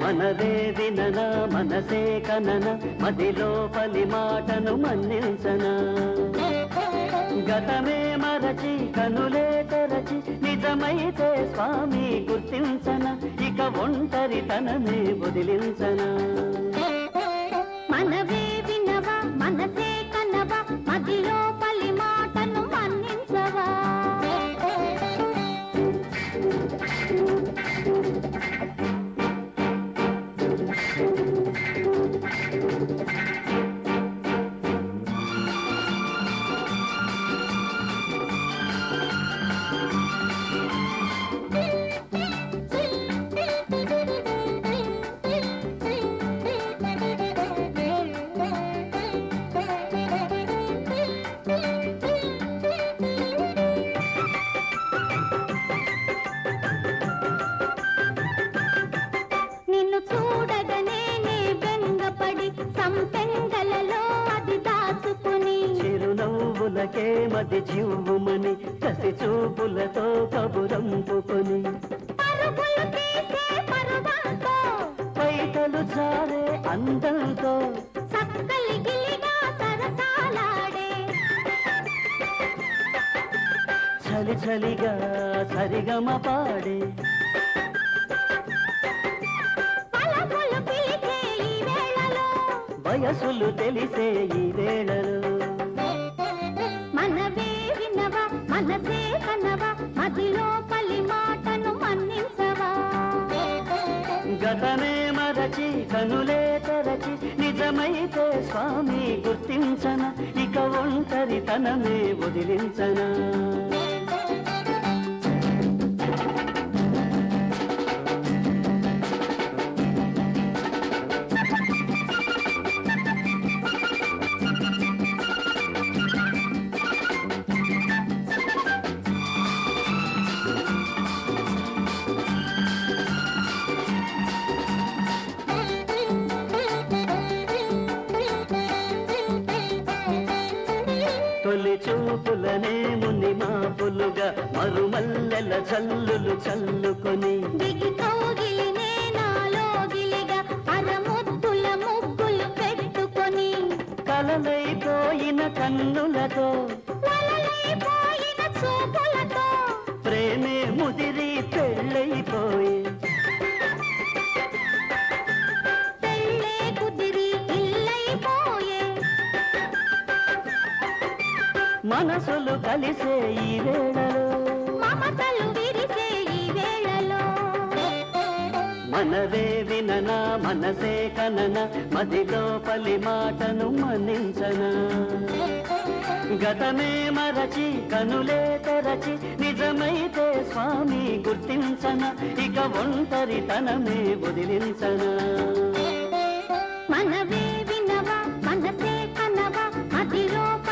మనదే వినన మనసే కనన మదిలోపలి మాటను మన్నించనా గతమే మరచి కనులే తెరచి నిజమైతే స్వామి గుర్తించన ఇక ఒంటరితనమే వదిలించనా మనవే వినవా మనసే కనవా మదిలో పలి మాటను మన్నించవా నిన్ను చూడగనే నే బెంగపడి సంపెంగలలో అది దాచుకుని చిరునవ్వులకే మది చివ్వుమని కసి చూపులతో కబురంపుకొని పరుగులు తీసే పరువాతో పైటలు చారే అందంతో సక్కలి గిలిగా సరసాలాడే చలి చలిగా సరిగమ పాడే పలపులు పిలిచే ఈ వేళలో వయసులు తెలిసే ఈ వేళలో మనవే వినవా మనసే కనవా మదిలో పలి మాటను మన్నించవా గతమే మరచి కనులే తెరచి నిజమైతే స్వామి గుర్తించన ఇక ఒంటరితనమే వదిలించనా తొలి చూపులనే ముని మాపులుగా మరుమల్లెల చల్లులు చల్లుకొని దిగి కౌగిలినే నాలోగిలిగా అరముద్దుల ముగ్గులు పెట్టుకొని కలలైపోయిన కన్నులతో వలలైపోయిన చూపులతో ప్రేమే ముదిరి పెళ్ళైపోయి పెళ్ళే కుదిరి ఇల్లైపోయే మనసులు కలిసే ఈ వేళలో మమతలు విరిసే ఈ వేళలో మనవే వినన మనసే కనన మదిలోపలి మాటను మన్నించనా గతమే మరచి కనులే తెరచి నిజమైతే స్వామి గుర్తించన ఇక ఒంటరితనమే వదిలించనా మనవే వినవా మనసే కనవా మదిలో